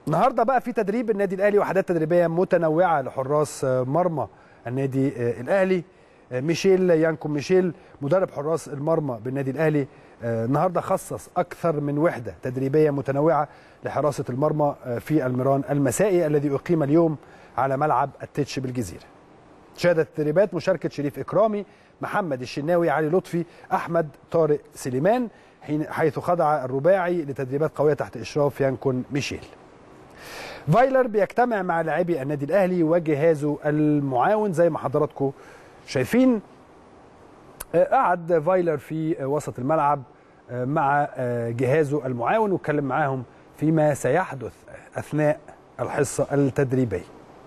النهارده بقى في تدريب النادي الاهلي وحدات تدريبيه متنوعه لحراس مرمى النادي الاهلي ميشيل يانكو ميشيل مدرب حراس المرمى بالنادي الاهلي النهارده خصص اكثر من وحده تدريبيه متنوعه لحراسه المرمى في الميران المسائي الذي اقيم اليوم على ملعب التتش بالجزيره. شهدت التدريبات مشاركه شريف اكرامي، محمد الشناوي، علي لطفي، احمد طارق سليمان حيث خضع الرباعي لتدريبات قويه تحت اشراف يانكون ميشيل. فايلر بيجتمع مع لاعبي النادي الاهلي وجهازه المعاون زي ما حضراتكم شايفين قعد فايلر في وسط الملعب مع جهازه المعاون واتكلم معاهم فيما سيحدث اثناء الحصه التدريبيه.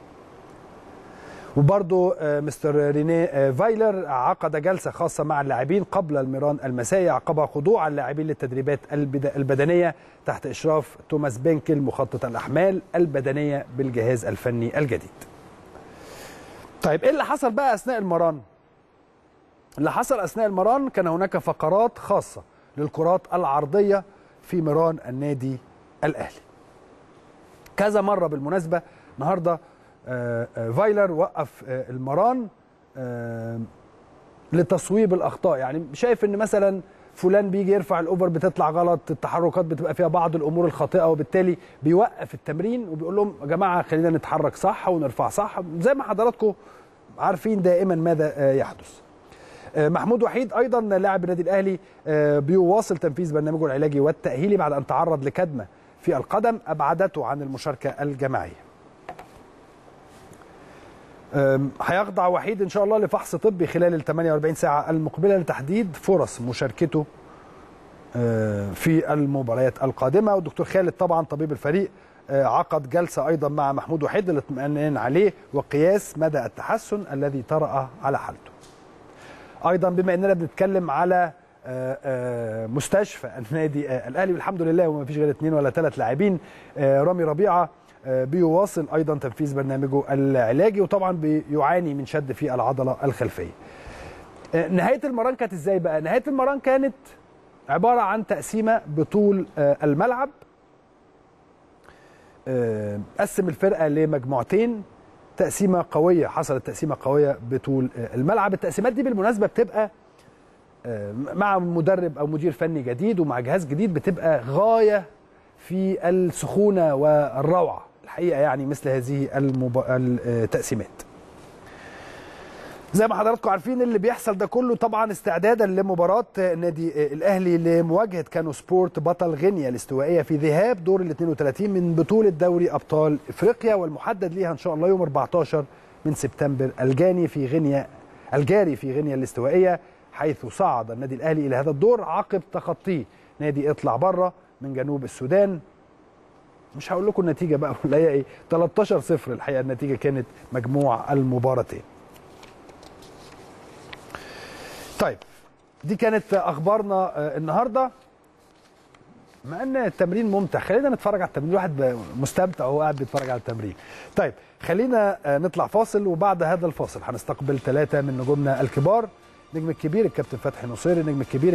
وبرضه مستر ريني فايلر عقد جلسه خاصه مع اللاعبين قبل الميران المسائي عقبها خضوع اللاعبين للتدريبات البدنيه تحت اشراف توماس بينكل مخطط الاحمال البدنيه بالجهاز الفني الجديد. طيب ايه اللي حصل بقى اثناء المران؟ اللي حصل اثناء المران كان هناك فقرات خاصه للكرات العرضيه في مران النادي الاهلي. كذا مره بالمناسبه النهارده فايلر وقف المران لتصويب الاخطاء يعني شايف ان مثلا فلان بيجي يرفع الاوفر بتطلع غلط التحركات بتبقى فيها بعض الامور الخاطئه وبالتالي بيوقف التمرين وبيقول لهم يا جماعه خلينا نتحرك صح ونرفع صح زي ما حضراتكم عارفين دائما ماذا يحدث محمود وحيد ايضا لاعب النادي الاهلي بيواصل تنفيذ برنامجه العلاجي والتاهيلي بعد ان تعرض لكدمه في القدم ابعدته عن المشاركه الجماعيه هيخضع وحيد ان شاء الله لفحص طبي خلال ال 48 ساعه المقبله لتحديد فرص مشاركته في المباريات القادمه والدكتور خالد طبعا طبيب الفريق عقد جلسه ايضا مع محمود وحيد للاطمئنان عليه وقياس مدى التحسن الذي طرأ على حالته. ايضا بما اننا بنتكلم على مستشفى النادي الاهلي والحمد لله وما فيش غير اثنين ولا ثلاث لاعبين رامي ربيعه بيواصل ايضا تنفيذ برنامجه العلاجي وطبعا بيعاني من شد في العضله الخلفيه. نهايه المران كانت ازاي بقى؟ نهايه المران كانت عباره عن تقسيمه بطول الملعب قسم الفرقه لمجموعتين تقسيمه قويه حصلت تقسيمه قويه بطول الملعب التقسيمات دي بالمناسبه بتبقى مع مدرب او مدير فني جديد ومع جهاز جديد بتبقى غايه في السخونه والروعه الحقيقه يعني مثل هذه المب... التقسيمات زي ما حضراتكم عارفين اللي بيحصل ده كله طبعا استعدادا لمباراه النادي الاهلي لمواجهه كانو سبورت بطل غينيا الاستوائيه في ذهاب دور ال 32 من بطوله دوري ابطال افريقيا والمحدد ليها ان شاء الله يوم 14 من سبتمبر الجاني في غينيا الجاري في غينيا الاستوائيه حيث صعد النادي الاهلي الى هذا الدور عقب تخطيه نادي اطلع بره من جنوب السودان مش هقول لكم النتيجه بقى ولا هي ايه 13 0 الحقيقه النتيجه كانت مجموع المباراتين طيب دي كانت اخبارنا النهارده مع ان التمرين ممتع خلينا نتفرج على التمرين الواحد مستمتع وهو قاعد بيتفرج على التمرين طيب خلينا نطلع فاصل وبعد هذا الفاصل هنستقبل ثلاثه من نجومنا الكبار النجم الكبير الكابتن فتحي نصير النجم الكبير